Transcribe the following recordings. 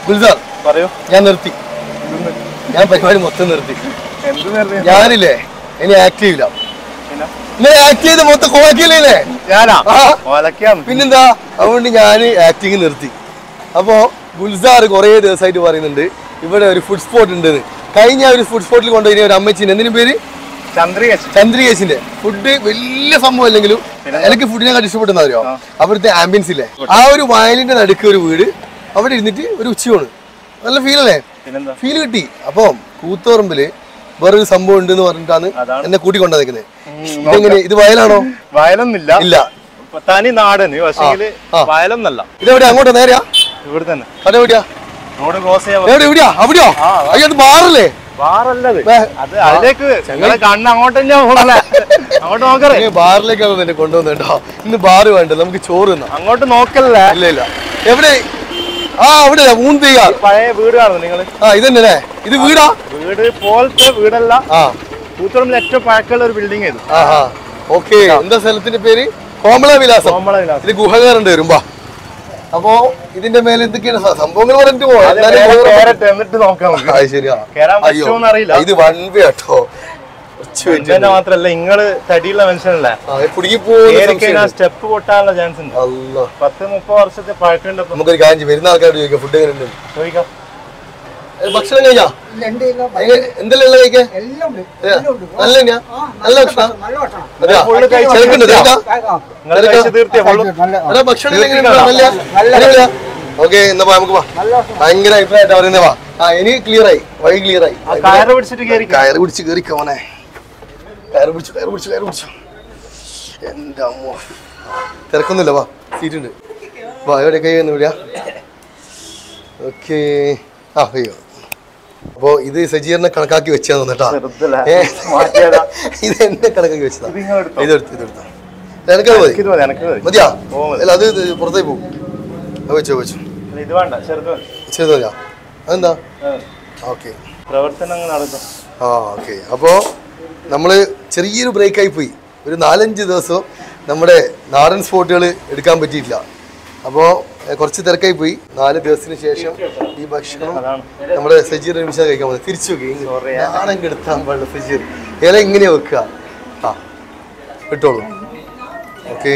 ഗുൽസാർ പറയൂ ഞാൻ നിർത്തി ഞാൻ പരിപാടി മൊത്തം നിർത്തി എന്ത് നേരത്തെ ഞാനില്ലേ ഇനി ആക്ട് ചെയ്യില്ല പിന്നെ? ഇന്നലെ ആക്ട് ചെയ്ത് മൊത്തം കോക്കിയില്ലേ ഞാനാ ആ. ഒലക്കാന്ന് പിന്നെന്താ അതുകൊണ്ട് ഞാൻ ആക്ടിങ് നിർത്തി അപ്പോ ഗുൽസാർ കുറേ ദിവസമായിട്ട് പറയുന്നുണ്ട് ഇവിടെ ഒരു ഫുഡ് സ്പോട്ട് ഉണ്ടെന്ന് കഴിഞ്ഞ ഒരു ഫുഡ് സ്പോട്ടിൽ കൊണ്ടുപോയി ഒരു അമ്മച്ചിന് എന്തിനു പേര് ചന്ദ്രിക ചന്ദ്രികേശിന്റെ ഫുഡ് വലിയ സംഭവം അല്ലെങ്കിലും എനിക്ക് ഫുഡിനെ കാട്ടി ഇഷ്ടപ്പെടുന്ന അറിയോ അവിടുത്തെ ആംബിയൻസ് ഇല്ലേ ആ ഒരു വയലിന്റെ നടുക്ക് ഒരു വീട് അവിടെ ഇരുന്നിട്ട് ഒരു ഉച്ചയോണ് നല്ല ഫീൽ അല്ലേ പിന്നെന്താ ഫീൽ കിട്ടി അപ്പൊ കൂത്തുപറമ്പില് വേറൊരു സംഭവം ഉണ്ട് എന്ന് പറഞ്ഞിട്ടാണ് അതാണ്. എന്നെ കൂട്ടിക്കൊണ്ടാ നിൽക്കുന്നത് ഇതെങ്ങനെ ഇത് വയലാണോ വയലൊന്നില്ല ഇല്ല ഇപ്പൊ തനി നാടന് പക്ഷെങ്കില് ആ. വയലൊന്നല്ല ഇതെവിടെയാ അങ്ങോട്ട് നേരെയാ ഇവിടെ തന്നെ അതെവിടെയാ റോഡ് ക്രോസ് ചെയ്യാൻ എവിടെ എവിടെയാ അവിടെയോ ആ. അയ്യോ അത് ബാറല്ലേ ബാറല്ലത് വേ- അത് അതിലേക്ക് നിങ്ങളെ കണ്ണ് അങ്ങോട്ട് തന്നെ പോകണല്ലേ അങ്ങോട്ട് നോക്കറേ ഏ, ബാറിലേക്കാണ് എന്നെ കൊണ്ടുവന്നത് കേട്ടോ ഇന്ന് ബാറ് വേണ്ട നമുക്ക് ചോറ് തിന്നാം അങ്ങോട്ട് നോക്കല്ലേ ഇല്ല ഇല്ല എവിടെ ആ അവിടെ ഊന്ന് ചെയ്യാ പഴയ വീട് കാണുന്നു നിങ്ങള് ആ ഇതന്നെ ഇത് വീടാ വീട് പോലത്തെ വീടല്ല ആ കൂത്തുറമ്പിൽ ഏറ്റവും പഴക്കമുള്ള ഒരു ബിൽഡിംഗ് ഇത് ആ ആ ഓക്കെ എന്താ സ്ഥലത്തിന്റെ പേര് കോമള വിലാസം കോമള വിലാസം ഇത് ഗുഹകാരുണ്ട് വരുമ്പോ അപ്പോ ഇതിന്റെ മേലെ എന്തൊക്കെയാണ് സ- സംഭവങ്ങൾ പറഞ്ഞിട്ട് പോവാം അത് എന്നാലും നേരെ വേറെ- കേറട്ടെ, എന്നിട്ട് നോക്കാം നമുക്ക് ആ, ശരിയാ കേറാൻ അയ്യോ, പറ്റുമോന്ന് അറിയില്ല. ഇത് വൺ വേ കേട്ടോ കുറച്ച് minute ഇന്നെ മാത്രല്ല ഇങ്ങള് തടിയുള്ള മനുഷ്യനല്ലേ ആ, കുടുങ്ങി പോകുന്ന കേറി സംശയം കഴിഞ്ഞാൽ സ്റ്റെപ്പ് പൊട്ടാനുള്ള ചാൻസ് ഉണ്ട് അല്ലാ പത്ത് മുപ്പത് വർഷത്തെ പഴക്കമുണ്ട് ഇപ്പൊ. നമുക്കൊരു കാര്യം ചെയ്യാം. വരുന്ന ആൾക്കാരോട് ചോദിക്കാം ഫുഡ് എങ്ങനെ ഉണ്ട് ചോദിക്കാം ഏ, ഭക്ഷണം കഴിഞ്ഞാ രണ്ട് കിലോ എങ്ങനെ- എന്തെല്ലാം ഉള്ളത് കഴിക്കാൻ എല്ലാം ഉണ്ട് ഏ, എല്ലാം ഉണ്ട് നല്ല തന്നെയാ? ആ, നല്ല ഭക്ഷണം നല്ല ഭക്ഷണം അതെയാ? ഫുള്ള് കഴിച്ച് തിരക്കുണ്ട്, തീർത്തിയോ? തിരക്കാ? നിങ്ങൾ കഴിച്ച് തീർത്തിയ ഫുള്ള് നല്ല എടാ, ഭക്ഷണം എല്ലാം എങ്ങനെ തീർത്തിട്ടാ? ഉണ്ട്? നല്ല അടിപൊളിയാ? ഓക്കേ എന്നാ വാ, നമുക്ക് വാ നല്ല ഭക്ഷണം ഭയങ്കര അഭിപ്രായമായിട്ടാ പറയുന്നേ വാ ആ ഇനി ക്ലിയർ ആയി വഴി ക്ലിയർ ആയി ആ കയറ് പിടിച്ചിട്ട് കയറി കയറ് പിടിച്ച് കയറിക്കോ മോനെ കയറ് പിടിച്ചു കയറ് പിടിച്ചു കയറ് പിടിച്ചു എന്റെ അമ്മോ തിരക്കൊന്നുമില്ല വാ സീറ്റ് ഉണ്ട് വാ എവിടെ കൈ വന്നു വിടാ ഓക്കേ ആ അയ്യോ അപ്പോ ഇത് സജീറിനെ കണക്കാക്കി വെച്ചാന്ന് കേട്ടാ ചെറുതല്ലേ? ഏ, മാറ്റിയതാ. ഇത് എന്നെ കണക്കാക്കി വെച്ചതാ ഇത് ഇങ്ങ് എടുത്തോ. ഇതെടുത്ത് ഇതെടുത്തോ എനക്കത് മതി ഇത് മതി എനക്ക് മതി മതിയാ ഓ, മതി. അല്ല അത് ഇത് പുറത്തേക്ക് പോകും അത് വെച്ചോ വെച്ചോ അല്ല, ഇത് വേണ്ട ചെറുത് മതി ചെയ്ത് മതിയാ അതെന്താ ആ. ഓക്കെ പ്രവർത്തനങ്ങൾ നടത്തും ആ ഓക്കെ അപ്പോൾ നമ്മൾ ചെറിയൊരു ബ്രേക്കായി പോയി ഒരു നാലഞ്ച് ദിവസം നമ്മുടെ നാടൻ സ്പോട്ടുകൾ എടുക്കാൻ പറ്റിയിട്ടില്ല അപ്പോൾ കുറച്ച് തിരക്കായി പോയി നാല് ദിവസത്തിന് ശേഷം ഈ ഭക്ഷണം അതാണ്. നമ്മുടെ സജീർ നിമിഷം കഴിക്കാൻ പോകുന്നത് തിരിച്ചു Sorry. വെക്കുക നാടൻ കെടുത്താൻ പാടില്ല സജീർ ഇല ഇങ്ങനെയാ വെക്കുക ആ വിട്ടോളൂ ഓക്കെ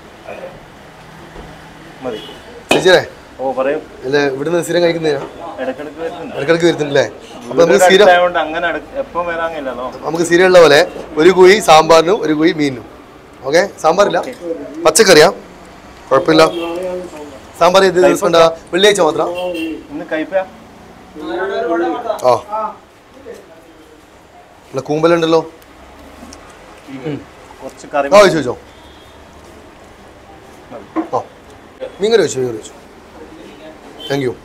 മതി സജീറെ ഓ പറയൂ അല്ല ഇവിടുന്ന് സ്ഥിരം കഴിക്കുന്നതിനാ ഇടക്കിടക്ക് വരുന്നുണ്ട് ഇടക്കിടക്ക് വരുന്നുണ്ടല്ലേ അപ്പൊ നമുക്ക് വീടിന്റെ സ്ഥിരം അടുത്തായതുകൊണ്ട് അങ്ങനെ അടു- എപ്പം വരാങ്ങില്ലല്ലോ നമുക്ക് സീരിയലുള്ള പോലെ ഒരു കുഴി സാമ്പാറിനും ഒരു കുഴി മീനും ഓക്കെ സാമ്പാറില്ല പച്ചക്കറിയാ കുഴപ്പമില്ല സാമ്പാർ ഏത് ദിവസം ഉണ്ടാ വെള്ളിയാഴ്ച മാത്രം ഇന്ന് കയ്പയാ ആ അല്ല കൂമ്പലുണ്ടല്ലോ കുറച്ച് കറി ആ വെച്ചു വെച്ചോ ആ മീൻ കറി വെച്ചു മീൻ കറി വെച്ചു താങ്ക് യു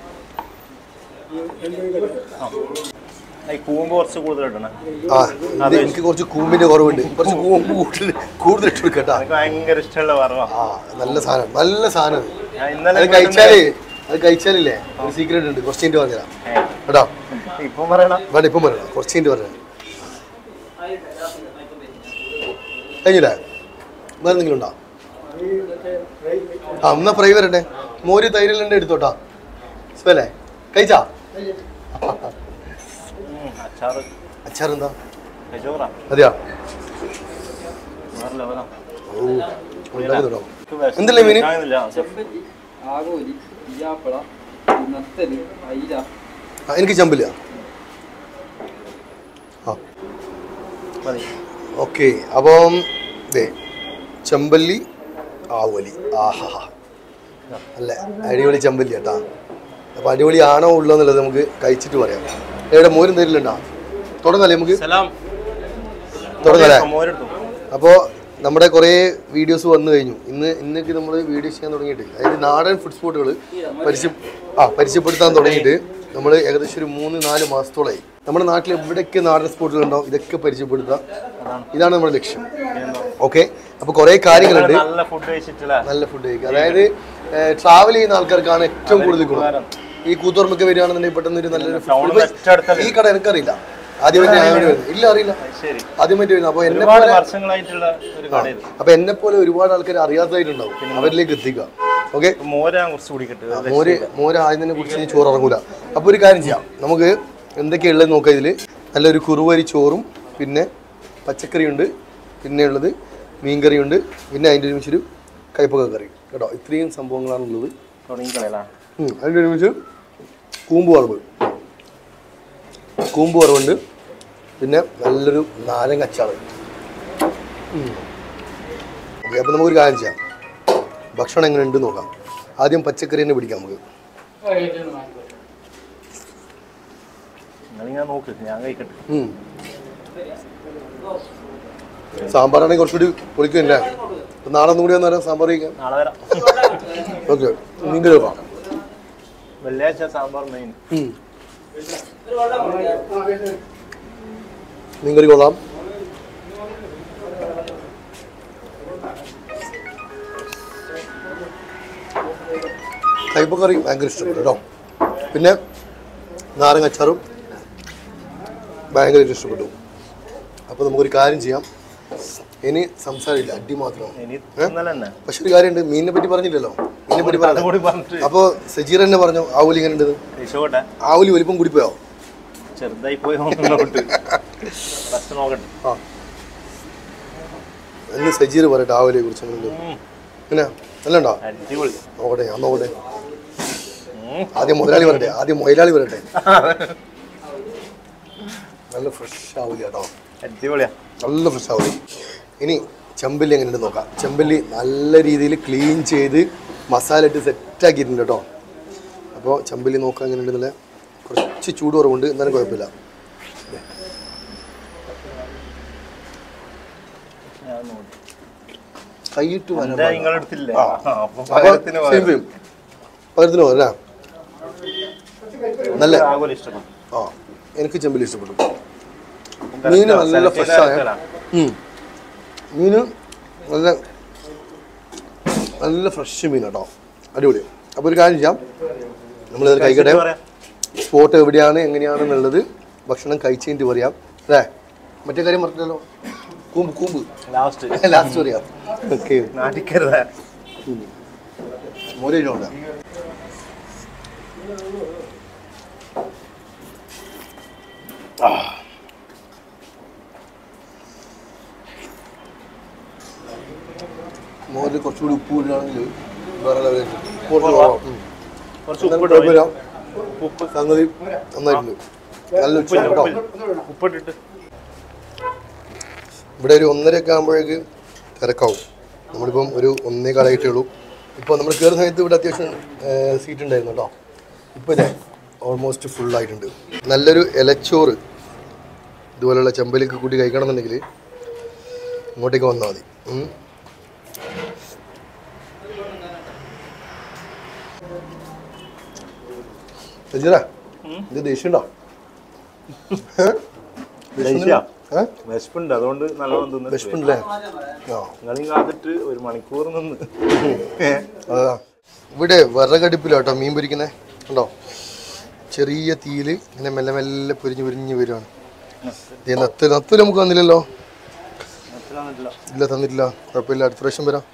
ഈ കൂമ്പ് കുറച്ച് കൂടുതൽ ഇടണേ ആ ഇത് എനിക്ക് കുറച്ച് കൂമ്പിന്റെ കുറവുണ്ട് കുറച്ച് കൂമ്പ് കൂടുതൽ കൂടുതൽ ഇട്ട് കൊടുക്കട്ടാ എനിക്ക് ഭയങ്കര ഇഷ്ടമുള്ള വറവാ ആ നല്ല സാധനം നല്ല സാധനം ഞാൻ ഇന്നലെ അത് കഴിച്ചാലേ അത് കഴിച്ചാലില്ലേ ഒരു സീക്രട്ട് ഉണ്ട് കുറച്ച് കഴിഞ്ഞിട്ട് പറഞ്ഞുതരാം കേട്ടോ ഇപ്പം പറയണം വേണ്ട ഇപ്പം പറയണം കുറച്ച് കഴിഞ്ഞിട്ട് പറഞ്ഞുതരാം കഴിഞ്ഞില്ലേ വേറെ എന്തെങ്കിലും ഉണ്ടോ ആ എന്നാ ഫ്രൈ വരട്ടെ മോര് തൈരെല്ലാം ഉണ്ട് എടുത്തോട്ടാ സ്പെല്ലേ കഴിച്ചാ അച്ചാറ് അച്ചാർ എന്താ കച്ചോറാ അതെയാ വേറെ ലെവലാ ഓ ഉണ്ടാക്കുന്നുണ്ടോ എനിക്ക് വിശന്ന് എന്തല്ലേ മീന്? കഴിക്കാനില്ല. ചെഫ്. ആകോലി ഇയാപ്പള നത്തല് അയില ആ, എനിക്ക് ചമ്പില്ല ആ മതി ഓക്കെ അപ്പം ദേ ചെമ്പല്ലി ആവലി ആഹാ അല്ല അടിപൊളി ചെമ്പല്ലി കേട്ടാ അപ്പം അടിപൊളി ആണോ ഉള്ളോ എന്നുള്ളത് നമുക്ക് കഴിച്ചിട്ട് പറയാം എവിടെ മോരും തരില്ലുണ്ടോ തുടങ്ങല്ലേ നമുക്ക് സലാം തുടങ്ങല്ലേ മോരെടുത്തു അപ്പോൾ നമ്മുടെ കുറേ വീഡിയോസ് വന്നു കഴിഞ്ഞു ഇന്ന് ഇന്നൊക്കെ നമ്മൾ വീഡിയോ ചെയ്യാൻ തുടങ്ങിയിട്ട് അതായത് നാടൻ ഫുഡ് സ്പോട്ടുകൾ പരിചയ ആ പരിചയപ്പെടുത്താൻ തുടങ്ങിയിട്ട് നമ്മൾ ഏകദേശം ഒരു മൂന്ന് നാല് മാസത്തോളമായി നമ്മുടെ നാട്ടിൽ എവിടെയൊക്കെ നാടൻ സ്പോട്ടുകൾ ഉണ്ടോ ഇതൊക്കെ പരിചയപ്പെടുത്തുക ഇതാണ് നമ്മുടെ ലക്ഷ്യം ഓക്കെ അപ്പോൾ കുറേ കാര്യങ്ങളുണ്ട് നല്ല ഫുഡ് കഴിച്ചിട്ടില്ല നല്ല ഫുഡ് കഴിക്കുക അതായത് ട്രാവൽ ചെയ്യുന്ന ആൾക്കാർക്കാണ് ഏറ്റവും കൂടുതൽ ഗുണം ഈ കൂത്തുറമ്പൊക്കെ വരികയാണെന്നുണ്ടെങ്കിൽ പെട്ടെന്ന് ഒരു നല്ലൊരു ടൗണിൽ food- തൊട്ടടുത്തല്ലേ? ഈ കട എനിക്കറിയില്ല ആദ്യമായിട്ട് ഞാൻ ഇവിടെ വരുന്നത് ഇല്ല അറിയില്ല ശരി ആദ്യമായിട്ട് വരുന്നത് അപ്പോൾ എന്നെ ഒരുപാട് പോലെ വർഷങ്ങളായിട്ടുള്ള ഒരു കട ഇത് അപ്പൊ എന്നെ പോലെ ഒരുപാട് ആൾക്കാർ അറിയാത്തതായിട്ടുണ്ടാവും അവരിലേക്ക് എത്തിക്കുക ഓക്കെ മോര് ഞാൻ കുറച്ച് കുടിക്കട്ടെ മോര് മോര് ആദ്യം തന്നെ കുടിച്ച് കഴിഞ്ഞാൽ ചോറ് ഇറങ്ങൂല അപ്പോൾ ഒരു കാര്യം ചെയ്യാം നമുക്ക് എന്തൊക്കെയുള്ളത് നോക്കാം ഇതിൽ നല്ലൊരു കുറുവരി ചോറും പിന്നെ പച്ചക്കറിയുണ്ട് പിന്നെ ഉള്ളത് മീൻകറിയുണ്ട് പിന്നെ അതിൻ്റെ ഒരുമിച്ചൊരു കയ്പക്ക കറി കേട്ടോ ഇത്രയും സംഭവങ്ങളാണുള്ളത് തുടങ്ങിക്കളയലാ ഉം, അതിൻ്റെ ഒരുമിച്ച് കൂമ്പ് വറവ് കൂമ്പ് വറവുണ്ട് പിന്നെ നല്ലൊരു നാരങ്ങ അച്ചാറ് ഓക്കെ അപ്പോൾ നമുക്കൊരു കാര്യം ചെയ്യാം ഭക്ഷണം എങ്ങനെ ഉണ്ട് നോക്കാം ആദ്യം പച്ചക്കറി തന്നെ പിടിക്കാം നമുക്ക് നിങ്ങളിങ്ങനെ നോക്ക് ഞാൻ കഴിക്കട്ടെ ഉം. സാമ്പാറാണെങ്കിൽ കുറച്ചുകൂടി പൊളിക്കില്ല ഇപ്പം നാളെ ഒന്നും കൂടി ഒന്ന് വരാം സാമ്പാർ കഴിക്കാം നാളെ വരാം ഓക്കെ മീൻകറി വെക്കാം വെള്ളിയാഴ്ച സാമ്പാർ മെയിൻ ഉം. മീൻകറി കൊള്ളാം കയ്പക്കറി ഭയങ്കര ഇഷ്ടപ്പെട്ടു കേട്ടോ പിന്നെ നാരങ്ങ അച്ചാറും ഭയങ്കര ഇഷ്ടപ്പെട്ടു അപ്പോൾ നമുക്കൊരു കാര്യം ചെയ്യാം ഇനി സംസാരമില്ല അടി മാത്രമാണ് ഇനി ഇന്നലെ തന്നെ പക്ഷെ ഒരു കാര്യമുണ്ട് മീനിനെ പറ്റി പറഞ്ഞില്ലല്ലോ മീനിനെ പറ്റി അതും പറഞ്ഞു കൂടി പറഞ്ഞിട്ട് അപ്പോൾ സജീർ തന്നെ പറഞ്ഞു ആവൂലി ഇങ്ങനെ ഉണ്ടെന്ന് രക്ഷപ്പെട്ടെ ആവൂലി വലിപ്പം കൂടിപ്പോയോ ചെറുതായി പോയി മുന്നോട്ട് ഫസ്റ്റ് നോക്കട്ടെ ആ എന്ന് സജീർ പറയട്ടെ ആവലിയെ കുറിച്ച് എങ്ങനെയുണ്ട് ഉം. പിന്നെ നല്ല ഉണ്ടോ അടിപൊളി നോക്കട്ടെ ഞാൻ നോക്കട്ടെ ഉം. ആദ്യം മുതലാളി പറയട്ടെ ആദ്യം മുതലാളി പറയട്ടെ നല്ല ഫ്രഷ് ആവൂലി കേട്ടോ അടിപൊളിയാ നല്ല ഫ്രഷ് ആവൂലി ഇനി ചെമ്പല്ലി എങ്ങനെയുണ്ട് നോക്കാം ചെമ്പല്ലി നല്ല രീതിയിൽ ക്ലീൻ ചെയ്ത് മസാല ഇട്ട് സെറ്റാക്കിയിട്ടുണ്ട് കേട്ടോ അപ്പോൾ ചെമ്പല്ലി നോക്കാം എങ്ങനെയുണ്ട് നല്ല കുറച്ച് ചൂട് കുറവുണ്ട് എന്നാലും കുഴപ്പമില്ല ഞാൻ നോക്കി. കൈയിട്ട് വരാൻ എന്റെ പാടില്ല. നിങ്ങളെടുത്തില്ലേ ആ. അപ്പൊ അപ്പൊ പകരത്തിന് same same. പകരത്തിന് പോകാം അല്ലേ നല്ല ആകുല ഇഷ്ടപ്പെട്ടു ആ എനിക്ക് ചെമ്പല്ലി ഇഷ്ടപ്പെട്ടു മീന് നല്ല ഫ്രഷ് ആയ ഉം. മീന് നല്ല നല്ല ഫ്രഷ് മീൻ കേട്ടോ അടിപൊളി അപ്പോൾ ഒരു കാര്യം ചെയ്യാം നമ്മളിത് കഴിക്കട്ടെ സ്പോട്ട് എവിടെയാണ് എങ്ങനെയാണെന്നുള്ളത് ഭക്ഷണം കഴിച്ചതിൻ്റെ പറയാം അല്ലേ മറ്റേ കാര്യം പറഞ്ഞല്ലോ കൂമ്പ് കൂമ്പ് ലാസ്റ്റ് ലാസ്റ്റ് പറയാം ഓക്കെ നാട്ടിക്കരുത് മോരേജുണ്ട് മോരിൽ കുറച്ചുകൂടി ഉപ്പ് ഇടുകയാണെങ്കിൽ വേറെ ലെവലായിരിക്കും. കുറച്ച് കുറവാ. ഉം. കുറച്ച് എന്നാലും ഉപ്പിട്ടോ കുഴപ്പമില്ല. ഉപ്പ് സംഗതി നന്നായിട്ടുണ്ട് നല്ല ഉച്ച ഉപ്പില്ല കേട്ടോ ഉപ്പില്ല ഉപ്പിട്ടിട്ട് ഇവിടെ ഒരു ഒന്നരയൊക്കെ ആകുമ്പോഴേക്ക് തിരക്കാവും നമ്മളിപ്പം ഒരു ഒന്നേ കാലായിട്ടേ ഉള്ളൂ ഇപ്പോൾ നമ്മൾ കയറുന്ന സമയത്ത് ഇവിടെ അത്യാവശ്യം സീറ്റ് ഉണ്ടായിരുന്നു കേട്ടോ ഇപ്പോൾ ഇതേ ഓൾമോസ്റ്റ് ഫുൾ ആയിട്ടുണ്ട് നല്ലൊരു ഇലച്ചോറ് ഇതുപോലെയുള്ള ചെമ്പലിക്ക് കൂട്ടി കഴിക്കണമെന്നുണ്ടെങ്കിൽ ഇങ്ങോട്ടേക്ക് വന്നാൽ മതി ഉം. സജീറ ഇത് ദേഷ്യമുണ്ടോ ഏ? ദേഷ്യ? ഏ? വിശപ്പുണ്ട് അതുകൊണ്ട് നല്ലോണം തിന്നിട്ട് വിശപ്പുണ്ടല്ലേ ആ നിങ്ങളും കാത്തിട്ട് ഒരു മണിക്കൂർ നിന്ന് ഏ? അതാ ഇവിടെ വിറകടുപ്പിലാട്ടോ മീൻ പൊരിക്കുന്നത് ഉണ്ടോ ചെറിയ തീയിൽ ഇങ്ങനെ മെല്ലെ മെല്ലെ പൊരിഞ്ഞ് പൊരിഞ്ഞ് വരുവാണ് ദേ നത്ത് നത്ത് നമുക്ക് വന്നില്ലല്ലോ മനസ്സിലാവുന്നില്ല. ഇല്ല തന്നിട്ടില്ല കുഴപ്പമില്ല അടുത്ത പ്രാവശ്യം വരാം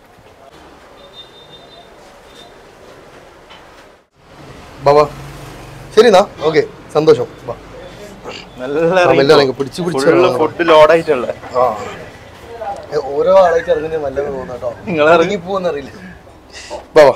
ബാബാ ശരി എന്നാ ഓക്കെ സന്തോഷം ബാ നല്ല ആ, മെല്ലെ ഇറങ്ങി പിടിച്ച് പിടിച്ച് ഇറങ്ങണം. ഫുഡ് ലോഡായിട്ടുള്ള ആ ഏ, ഓരോ ആളായിട്ട് ഇറങ്ങുന്നത് നല്ലത് തോന്നുന്നു കേട്ടോ നിങ്ങൾ ഇറങ്ങി പോവെന്നറിയില്ല ബാബാ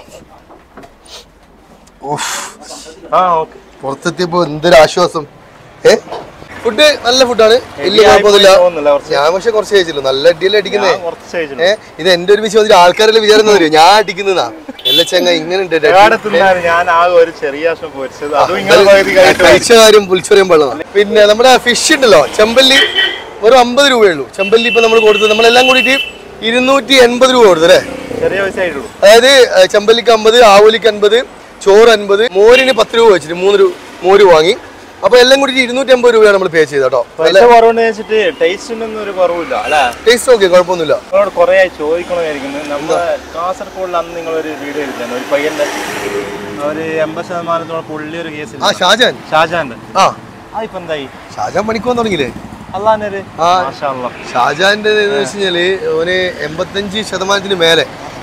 ഓഫ് ആ ഓക്കെ പുറത്തെത്തിയപ്പോ എന്തൊരു ആശ്വാസം ഏ ഫുഡ് നല്ല ഫുഡാണ് വലിയ Heavy ആയി കുഴപ്പമൊന്നുമില്ല പോയി തോന്നുന്നില്ല കുറച്ച്. ഞാൻ പക്ഷെ കുറച്ച് കഴിച്ചില്ല നല്ല അടിയല്ലേ അടിക്കുന്നേ ഞാൻ കുറച്ച് കഴിച്ചിട്ടുണ്ട്. ഏ ഇത് എന്റെ ഒരു വിഷയം അതിൽ ആൾക്കാരെല്ലാം വിചാരം അറിയോ ഞാൻ അടിക്കുന്നതാ എല്ലാ ചങ്ങ ഇങ്ങനെ ഉണ്ട് ഒരു അടി. എവിടെ തിന്നാലും ഞാൻ ആകെ ഒരു ചെറിയ ആശം പൊരിച്ചത് അതും ഇങ്ങനെ പകുതി കഴിച്ചു കഴിച്ച കാര്യം പുളിച്ചറിയാൻ പാടില്ല പിന്നെ നമ്മുടെ ഫിഷ് ഉണ്ടല്ലോ ചെമ്പല്ലി വെറും അമ്പത് രൂപയേ ഉള്ളൂ ചെമ്പല്ലി ഇപ്പൊ നമ്മൾ കൊടുത്തത് നമ്മളെല്ലാം കൂടിയിട്ട് ഇരുന്നൂറ്റി എൺപത് രൂപ കൊടുത്തു അല്ലേ ചെറിയ പൈസ ആയിട്ടുള്ളൂ അതായത് ഏ, ചെമ്പല്ലിക്ക് അമ്പത് ആവൂലിക്ക് അൻപത് ചോറ് അൻപത് മോരിന് പത്ത് രൂപ വെച്ചിട്ട് മൂന്ന് രൂപ മോര് വാങ്ങി അപ്പൊ എല്ലാം കൂടി ഇരുന്നൂറ്റി അമ്പത് രൂപയാണ് നമ്മൾ പേ ചെയ്തത് കേട്ടോ പൈസ കുറവുണ്ട് വെച്ചിട്ട് ടേസ്റ്റിനൊന്നും ഒരു കുറവില്ല അല്ലേ ടേസ്റ്റ് ഓക്കെ കുഴപ്പമൊന്നുമില്ല നിങ്ങളോട് കുറെ ആയി ചോദിക്കണമായിരിക്കുന്നത് നമ്മുടെ കാസർഗോഡിൽ അന്ന് നിങ്ങൾ ഒരു വീഡിയോ എടുത്താണ് ഒരു പയ്യന്റെ ഒരു എൺപത് ശതമാനത്തോളം പുള്ളി ഒരു കേസ് ആ ഷാജാൻ ഷാജാന്റെ ആ ആ ഇപ്പൊ എന്തായി ഷാജാൻ പണിക്ക് വന്ന് തുടങ്ങിയില്ലേ അള്ളാന്റെ ആ. മാഷാ അള്ളാ. ഷാജാന്റെ എന്ന് വെച്ച് കഴിഞ്ഞാല് ഓന് എൺപത്തഞ്ച് ശതമാനത്തിന് മേലെ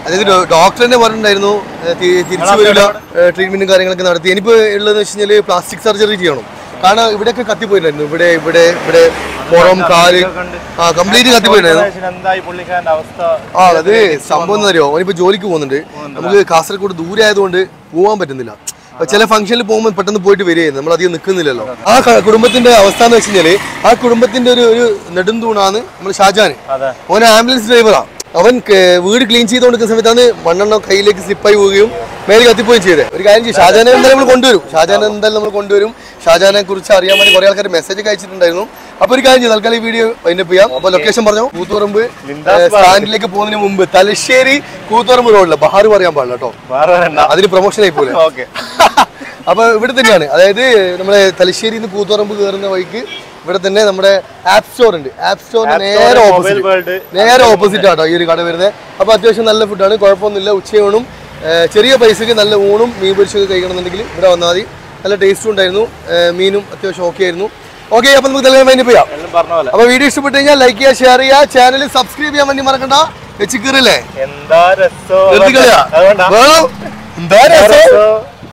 അതായത് ഡോക്ടർ തന്നെ പറഞ്ഞിട്ടുണ്ടായിരുന്നു ഏഹ് തി- തിരിച്ചു വരില്ല ട്രീറ്റ്മെന്റും കാര്യങ്ങളൊക്കെ നടത്തി ഇനിയിപ്പോൾ ഉള്ളതെന്ന് വെച്ച് കഴിഞ്ഞാൽ പ്ലാസ്റ്റിക് സർജറി ചെയ്യണം കാരണം ഇവിടെയൊക്കെ കത്തിപ്പോയിട്ടുണ്ടായിരുന്നു ഇവിടെ ഇവിടെ ഇവിടെ പുറം കാല് ആ കംപ്ലീറ്റ് കത്തിപ്പോയിട്ടുണ്ടായിരുന്നു ഓപ്പറേഷൻ എന്തായി പുള്ളിക്കാരന്റെ അവസ്ഥ ആ അത് സംഭവം എന്താ അറിയോ അവനിപ്പോ ജോലിക്ക് പോകുന്നുണ്ട് നമുക്ക് കാസർഗോഡ് ദൂരെ ആയതുകൊണ്ട് പോകാൻ പറ്റുന്നില്ല അപ്പൊ ചില ഫംഗ്ഷനിൽ പോകുമ്പോൾ പെട്ടെന്ന് പോയിട്ട് വരികയായിരുന്നു നമ്മൾ അധികം നിൽക്കുന്നില്ലല്ലോ ആ ക- കുടുംബത്തിന്റെ അവസ്ഥ എന്ന് വെച്ച് കഴിഞ്ഞാല് ആ കുടുംബത്തിന്റെ ഒരു ഒരു നെടുന്തൂണാണ് നമ്മൾ ഷാജാൻ അതെ ഓൻ ആംബുലൻസ് ഡ്രൈവറാ അവൻ ക- വീട് ക്ലീൻ ചെയ്തുകൊണ്ടിരിക്കുന്ന സമയത്താണ് മണ്ണെണ്ണ കയ്യിലേക്ക് സ്ലിപ്പായി പോവുകയും മേലെ കത്തിപ്പോവുകയും ചെയ്തത് ഒരു കാര്യം ചെയ്യും ഷാജാനെ എന്തായാലും നമ്മൾ കൊണ്ടുവരും ഷാജാനെ എന്തായാലും നമ്മൾ കൊണ്ടുവരും ഷാജാനെ കുറിച്ച് അറിയാൻ വേണ്ടി കുറെ ആൾക്കാർ മെസ്സേജ് ഒക്കെ അയച്ചിട്ടുണ്ടായിരുന്നു അപ്പൊ ഒരു കാര്യം ചെയ്യും തൽക്കാലം ഈ വീഡിയോ അതിന്റെ ചെയ്യാം അപ്പൊ ലൊക്കേഷൻ പറഞ്ഞു കൂത്തുപറമ്പ് ലിൻഡാസ് സ്റ്റാൻഡിലേക്ക് പോകുന്നതിന് മുമ്പ് തലശ്ശേരി കൂത്തുപറമ്പ് റോഡില്ല ബഹാർ പറയാൻ പാടില്ല കേട്ടോ വേറെ വരണ്ട അതിന് പ്രൊമോഷൻ ആയി പോലെ ഓക്കെ അപ്പൊ ഇവിടെ തന്നെയാണ് അതായത് നമ്മുടെ തലശ്ശേരി നിന്ന് കൂത്തുപറമ്പ് കയറുന്ന വഴിക്ക് ഇവിടെ തന്നെ നമ്മുടെ ആപ്പ് സ്റ്റോർ ഉണ്ട് ആപ്പ് സ്റ്റോറിന് App Store, നേരെ Mobile ഓപ്പോസിറ്റ് World. നേരെ ഓപ്പോസിറ്റ് ആട്ടോ ഈ ഒരു കട വരുന്നത് അപ്പൊ അത്യാവശ്യം നല്ല ഫുഡാണ് കുഴപ്പമൊന്നുമില്ല ഉച്ചയൂണും ഏഹ് ചെറിയ പൈസക്ക് നല്ല ഊണും മീൻ പൊരിച്ചൊക്കെ കഴിക്കണമെന്നുണ്ടെങ്കിൽ ഇവിടെ വന്നാൽ മതി നല്ല ടേസ്റ്റും ഉണ്ടായിരുന്നു ഏഹ് മീനും അത്യാവശ്യം ഓക്കെ ആയിരുന്നു ഓക്കെ അപ്പൊ നമുക്ക് തലേ മൈൻഡ് ചെയ്യാം എല്ലാം പറഞ്ഞ പോലെ അപ്പൊ വീഡിയോ ഇഷ്ടപ്പെട്ട് കഴിഞ്ഞാൽ ലൈക്ക് ചെയ്യുക ഷെയർ ചെയ്യുക ചാനൽ സബ്സ്ക്രൈബ് ചെയ്യാൻ വേണ്ടി മറക്കണ്ട വെച്ച് കയറില്ലേ എന്താ രസോ നിർത്തിക്കളയാ അതുകൊണ്ടാ വേണം എന്താ രസം രസോ